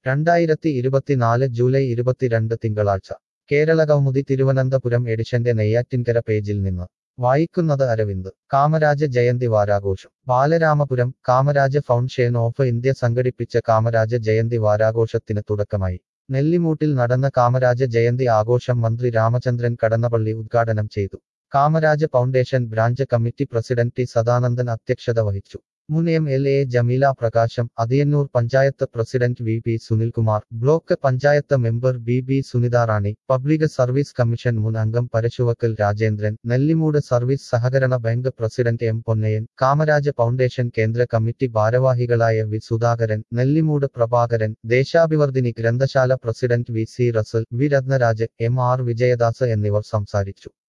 രണ്ടായിരത്തി ഇരുപത്തിനാല് ജൂലൈ ഇരുപത്തിരണ്ട് തിങ്കളാഴ്ച കേരള കൗമുദി തിരുവനന്തപുരം എഡിഷന്റെ നെയ്യാറ്റിൻകര പേജിൽ നിന്ന് വായിക്കുന്നത് അരവിന്ദ് കാമരാജ ജയന്തി വാരാഘോഷം Balaramapuram Kamaraja foundation of India സംഘടിപ്പിച്ച കാമരാജ ജയന്തി വാരാഘോഷത്തിന് തുടക്കമായി നെല്ലിമൂട്ടിൽ നടന്ന കാമരാജ ജയന്തി ആഘോഷം മന്ത്രി രാമചന്ദ്രൻ കടന്നപള്ളി ഉദ്ഘാടനം ചെയ്തു Kamaraja foundation branch committee president T Sadanandan അധ്യക്ഷത വഹിച്ചു മുൻ M L A Jameela Prakasam Athiyannoor panchayat president V P Sunilkumar block panchayat member B B Sunitha Rani public service commission മുൻ അംഗം പരശുവക്കൽ രാജേന്ദ്രൻ നെല്ലിമൂട് സർവീസ് സഹകരണ bank president M Ponnayan Kamaraja foundation കേന്ദ്ര കമ്മിറ്റി ഭാരവാഹികളായ വി സുധാകരൻ നെല്ലിമൂട് പ്രഭാകരൻ ദേശാഭിവർദ്ധിനി ഗ്രന്ഥശാല president V C Russel V Rathnaraj M R Vijayadas എന്നിവർ സംസാരിച്ചു